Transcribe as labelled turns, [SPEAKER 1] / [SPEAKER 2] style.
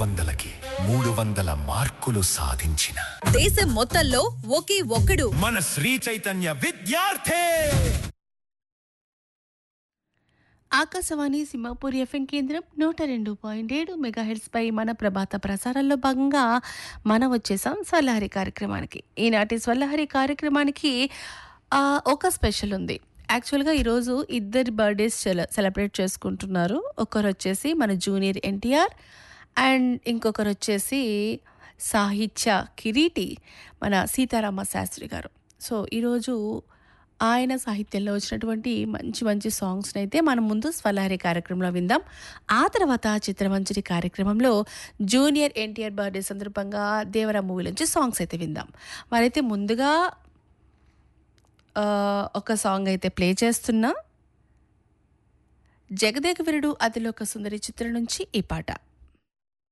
[SPEAKER 1] వందలకి మూడు వందల మార్కులు సాధించిన
[SPEAKER 2] దేశం మొత్తంలో ఒకే ఒక్కడు
[SPEAKER 1] మన శ్రీ చైతన్య విద్యార్థి
[SPEAKER 3] ఆకాశవాణి సింహాపూర్ ఎఫ్ఎం కేంద్రం నూట రెండు పాయింట్ ఏడు మెగాహెడ్స్ పై మన ప్రభాత ప్రసారాల్లో భాగంగా మనం వచ్చేసాం స్వల్లహరి కార్యక్రమానికి ఈనాటి స్వల్లహరి కార్యక్రమానికి ఆ, ఒక స్పెషల్ ఉంది యాక్చువల్గా ఈరోజు ఇద్దరి బర్త్డేస్ సెల సెలబ్రేట్ చేసుకుంటున్నారు ఒకరు వచ్చేసి మన జూనియర్ ఎన్టీఆర్ అండ్ ఇంకొకరు వచ్చేసి సాహిత్య కిరీటి మన సీతారామ శాస్త్రి గారు సో ఈరోజు ఆయన సాహిత్యంలో వచ్చినటువంటి మంచి మంచి సాంగ్స్ని అయితే మనం ముందు స్వలారి కార్యక్రమంలో విందాం ఆ తర్వాత చిత్రమంజరి కార్యక్రమంలో జూనియర్ ఎన్టీఆర్ బర్త్డే సందర్భంగా దేవరా మూవీ నుంచి సాంగ్స్ అయితే విందాం మరైతే ముందుగా ఆ, ఒక సాంగ్ అయితే ప్లే చేస్తున్నా జగదేక వీరుడు అతిలోక సుందరి చిత్రం నుంచి ఈ పాట